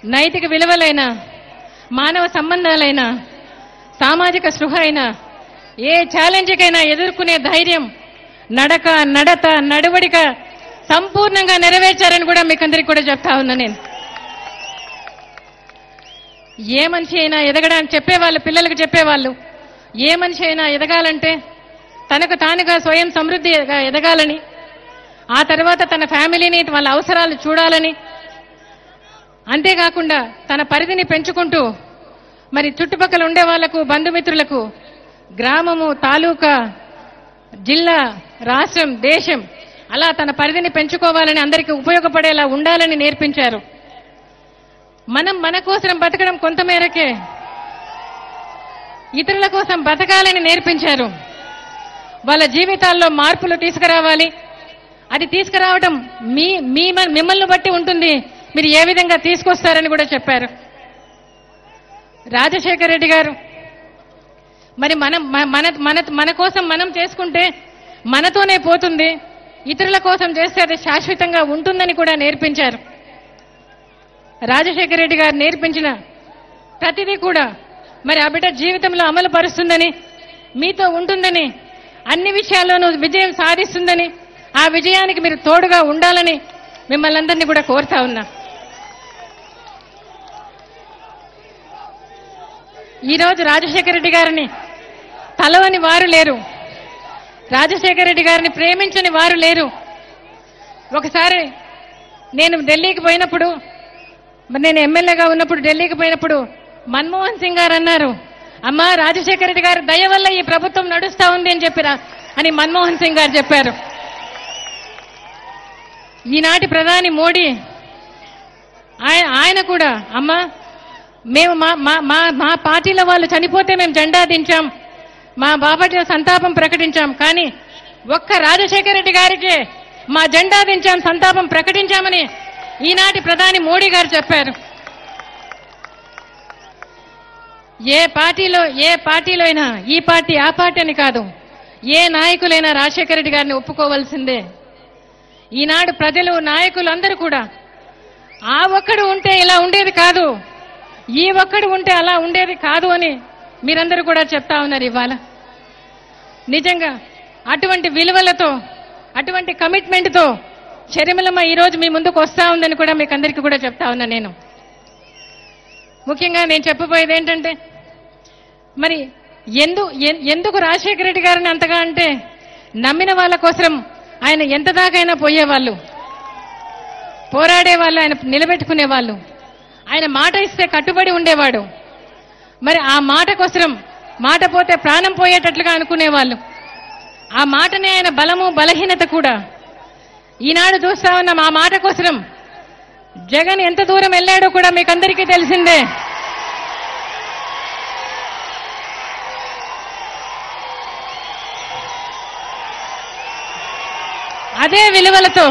నైతిక విలువలైన మానవ సంబంధాలైన సామాజిక స్పృహ అయినా ఏ ఛాలెంజ్కైనా ఎదుర్కొనే ధైర్యం నడక నడత నడవడిక సంపూర్ణంగా నెరవేర్చారని కూడా మీకు అందరికి కూడా చెప్తా ఉన్నా నేను ఏ మనిషి అయినా ఎదగడానికి చెప్పేవాళ్ళు పిల్లలకు చెప్పేవాళ్ళు ఏ మనిషి అయినా ఎదగాలంటే తనకు తానుగా స్వయం సమృద్ధిగా ఎదగాలని ఆ తర్వాత తన ఫ్యామిలీని వాళ్ళ అవసరాలు చూడాలని అంతేకాకుండా తన పరిధిని పెంచుకుంటూ మరి చుట్టుపక్కల ఉండే వాళ్లకు బంధుమిత్రులకు గ్రామము తాలూకా జిల్లా రాష్ట్రం దేశం అలా తన పరిధిని పెంచుకోవాలని అందరికీ ఉపయోగపడేలా ఉండాలని నేర్పించారు మనం మన కోసం బతకడం కొంతమేరకే ఇతరుల కోసం బతకాలని నేర్పించారు వాళ్ళ జీవితాల్లో మార్పులు తీసుకురావాలి అది తీసుకురావడం మీ మీ మిమ్మల్ని బట్టి ఉంటుంది మీరు ఏ విధంగా తీసుకొస్తారని కూడా చెప్పారు రాజశేఖర రెడ్డి గారు మరి మనం మ- మన మన మన కోసం మనం చేసుకుంటే మనతోనే పోతుంది ఇతరుల కోసం చేస్తే అది శాశ్వతంగా ఉంటుందని కూడా నేర్పించారు రాజశేఖర రెడ్డి గారు నేర్పించిన ప్రతిదీ కూడా మరి ఆ బిడ్డ జీవితంలో అమలు పరుస్తుందని మీతో ఉంటుందని అన్ని విషయాల్లోనూ విజయం సాధిస్తుందని ఆ విజయానికి మీరు తోడుగా ఉండాలని మిమ్మల్ని అందరినీ కూడా కోరుతా ఉన్నా ఈరోజు రాజశేఖర రెడ్డి గారిని తలవని వారు లేరు రాజశేఖర రెడ్డి గారిని ప్రేమించని వారు లేరు ఒకసారి నేను ఢిల్లీకి పోయినప్పుడు మరి నేను ఎమ్మెల్యేగా ఉన్నప్పుడు ఢిల్లీకి పోయినప్పుడు మన్మోహన్ సింగ్ గారు అన్నారు అమ్మా రాజశేఖర రెడ్డి గారు దయ వల్ల ఈ ప్రభుత్వం నడుస్తా ఉంది అని చెప్పిరా అని మన్మోహన్ సింగ్ గారు చెప్పారు ఈనాటి ప్రధాని మోడీ ఆయన ఆయన కూడా అమ్మా మేము మా మా మా మా పార్టీలో వాళ్ళు చనిపోతే మేము జెండా దించాం మా బాబాజీ సంతాపం ప్రకటించాం కానీ ఒక్క రాజశేఖర రెడ్డి గారికి మా జెండా దించాం సంతాపం ప్రకటించామని ఈనాటి ప్రధాని మోడీ గారు చెప్పారు ఏ పార్టీలో ఏ పార్టీలో అయినా ఈ పార్టీ ఆ పార్టీ అని కాదు ఏ నాయకులైనా రాజశేఖర రెడ్డి గారిని ఒప్పుకోవాల్సిందే ఈనాడు ప్రజలు నాయకులు అందరూ కూడా ఆ ఒక్కడు ఉంటే ఇలా ఉండేది కాదు ఈ ఒక్కడు ఉంటే అలా ఉండేది కాదు అని మీరందరూ కూడా చెప్తా ఉన్నారు ఇవాళ నిజంగా అటువంటి విలువలతో అటువంటి కమిట్మెంట్తో షర్మిలమ్మ ఈరోజు మీ ముందుకు వస్తా ఉందని కూడా మీకు అందరికీ కూడా చెప్తా ఉన్నా నేను ముఖ్యంగా నేను చెప్పబోయేది ఏంటంటే మరి ఎందు ఎన్- ఎందుకు రాజశేఖర రెడ్డి గారిని అంతగా అంటే నమ్మిన వాళ్ళ కోసం ఆయన ఎంత దాకైనా పోయేవాళ్ళు పోరాడే వాళ్ళు ఆయన నిలబెట్టుకునే వాళ్ళు ఆయన మాట ఇస్తే కట్టుబడి ఉండేవాడు మరి ఆ మాట కోసం మాట పోతే ప్రాణం పోయేటట్లుగా అనుకునేవాళ్ళు ఆ మాటనే ఆయన బలము బలహీనత కూడా ఈనాడు చూస్తా ఉన్నాం ఆ మాట కోసం జగన్ ఎంత దూరం వెళ్ళాడో కూడా మీకు అందరికీ తెలిసిందే అదే విలువలతో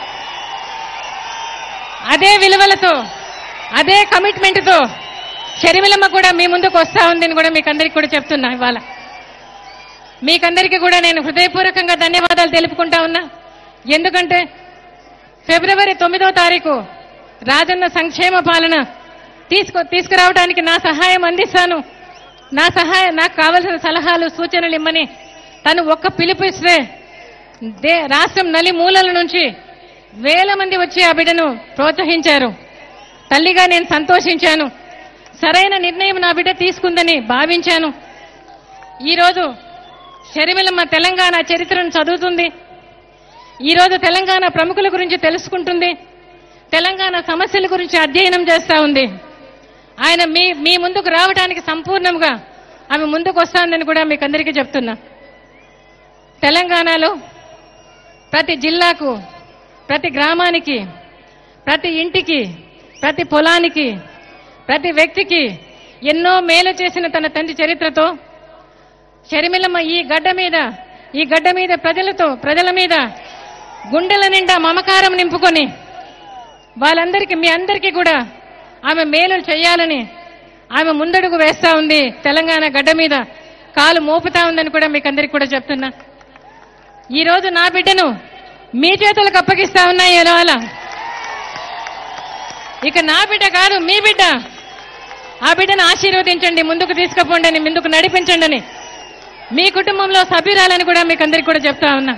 అదే విలువలతో అదే కమిట్మెంట్తో షర్మిలమ్మ కూడా మీ ముందుకు వస్తా ఉందని కూడా మీకు అందరికీ కూడా చెప్తున్నా ఇవాళ మీకందరికీ కూడా నేను హృదయపూర్వకంగా ధన్యవాదాలు తెలుపుకుంటా ఉన్నా ఎందుకంటే ఫిబ్రవరి తొమ్మిదో తారీఖు రాజన్న సంక్షేమ పాలన తీసుకు తీసుకురావడానికి నా సహాయం అందిస్తాను నా సహాయం నాకు కావలసిన సలహాలు సూచనలు ఇమ్మని తను ఒక్క పిలుపు ఇస్తే దే రాష్ట్రం నలి మూలల నుంచి వేల మంది వచ్చి ఆ బిడ్డను ప్రోత్సహించారు తల్లిగా నేను సంతోషించాను సరైన నిర్ణయం నా బిడ్డ తీసుకుందని భావించాను ఈరోజు షర్మిలమ్మ తెలంగాణ చరిత్రను చదువుతుంది ఈరోజు తెలంగాణ ప్రముఖుల గురించి తెలుసుకుంటుంది తెలంగాణ సమస్యల గురించి అధ్యయనం చేస్తా ఉంది ఆయన మీ మీ ముందుకు రావడానికి సంపూర్ణంగా ఆమె ముందుకు వస్తాందని కూడా మీకు అందరికీ చెప్తున్నా తెలంగాణలో ప్రతి జిల్లాకు ప్రతి గ్రామానికి ప్రతి ఇంటికి ప్రతి పొలానికి ప్రతి వ్యక్తికి ఎన్నో మేలు చేసిన తన తండ్రి చరిత్రతో షర్మిలమ్మ ఈ గడ్డ మీద ఈ గడ్డ మీద ప్రజలతో ప్రజల మీద గుండెల నిండా మమకారం నింపుకొని వాళ్ళందరికీ మీ అందరికీ కూడా ఆమె మేలు చేయాలని ఆమె ముందడుగు వేస్తా ఉంది తెలంగాణ గడ్డ మీద కాలు మోపుతా ఉందని కూడా మీకు అందరికీ కూడా చెప్తున్నా ఈ రోజు నా బిడ్డను మీ చేతులకు అప్పగిస్తా ఉన్నాయి ఎలా ఇక నా బిడ్డ కాదు మీ బిడ్డ ఆ బిడ్డను ఆశీర్వదించండి ముందుకు తీసుకుపోండి అని ముందుకు నడిపించండి అని మీ కుటుంబంలో సభ్యురాలని కూడా మీకు అందరికి కూడా చెప్తా ఉన్నా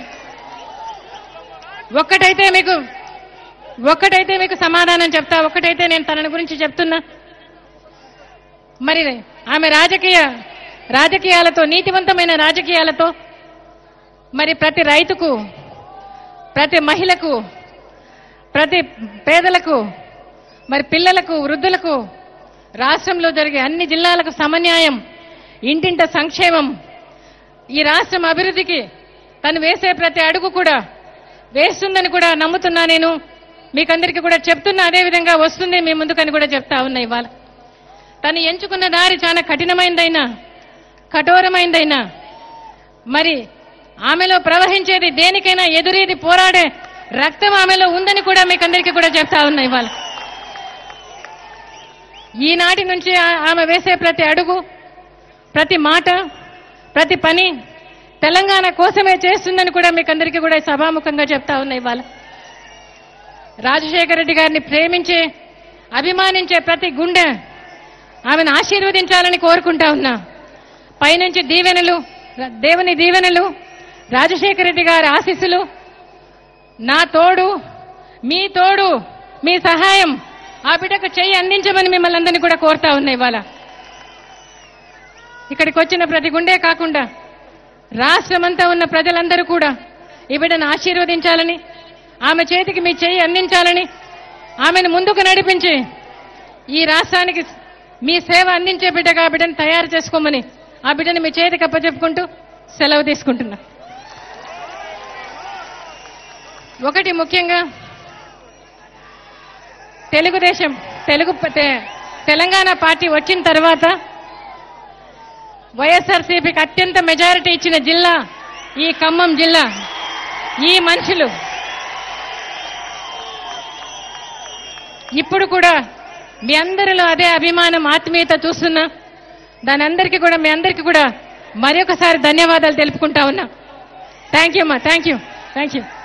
ఒక్కటైతే మీకు ఒక్కటైతే మీకు సమాధానం చెప్తా ఒక్కటైతే నేను తనని గురించి చెప్తున్నా మరి ఆమె రాజకీయ రాజకీయాలతో నీతివంతమైన రాజకీయాలతో మరి ప్రతి రైతుకు ప్రతి మహిళకు ప్రతి పేదలకు మరి పిల్లలకు వృద్ధులకు రాష్ట్రంలో జరిగే అన్ని జిల్లాలకు సమన్యాయం ఇంటింట సంక్షేమం ఈ రాష్ట్రం అభివృద్ధికి తను వేసే ప్రతి అడుగు కూడా వేస్తుందని కూడా నమ్ముతున్నా నేను మీకందరికీ కూడా చెప్తున్నా అదే విధంగా వస్తుంది మీ ముందుకని కూడా చెప్తా ఉన్నా ఇవాళ తను ఎంచుకున్న దారి చాలా కఠినమైందైనా కఠోరమైందైనా మరి ఆమెలో ప్రవహించేది దేనికైనా ఎదురేది పోరాడే రక్తం ఆమెలో ఉందని కూడా మీకందరికీ కూడా చెప్తా ఉన్నా ఇవాళ ఈనాటి నుంచి ఆ- ఆమె వేసే ప్రతి అడుగు ప్రతి మాట ప్రతి పని తెలంగాణ కోసమే చేస్తుందని కూడా మీకందరికీ కూడా సభాముఖంగా చెప్తా ఉన్నా ఇవాళ రాజశేఖర రెడ్డి గారిని ప్రేమించే అభిమానించే ప్రతి గుండె ఆమెను ఆశీర్వదించాలని కోరుకుంటా ఉన్నా పైనుంచి దీవెనలు ర- దేవుని దీవెనలు రాజశేఖర రెడ్డి గారి ఆశీస్సులు నా తోడు మీ తోడు మీ సహాయం ఆ బిడ్డకు చెయ్యి అందించమని మిమ్మల్ని అందరినీ కూడా కోరుతా ఉన్నా ఇవాళ ఇక్కడికి వచ్చిన ప్రతి గుండె కాకుండా రాష్ట్రమంతా ఉన్న ప్రజలందరూ కూడా ఈ బిడ్డను ఆశీర్వదించాలని ఆమె చేతికి మీ చెయ్యి అందించాలని ఆమెను ముందుకు నడిపించి ఈ రాష్ట్రానికి మీ సేవ అందించే బిడ్డగా ఆ బిడ్డను తయారు చేసుకోమని ఆ బిడ్డను మీ చేతికి అప్పచెప్పుకుంటూ సెలవు తీసుకుంటున్నా ఒకటి ముఖ్యంగా తెలుగుదేశం తెలుగు ప- తె- తెలంగాణ పార్టీ వచ్చిన తర్వాత వైఎస్ఆర్సీపీకి అత్యంత మెజారిటీ ఇచ్చిన జిల్లా ఈ ఖమ్మం జిల్లా ఈ మనుషులు ఇప్పుడు కూడా మీ అందరిలో అదే అభిమానం ఆత్మీయత చూస్తున్నా దాని అందరికీ కూడా మీ అందరికీ కూడా మరొకసారి ధన్యవాదాలు తెలుపుకుంటా ఉన్నా థ్యాంక్ యూ అమ్మా థ్యాంక్ యూ థ్యాంక్ యూ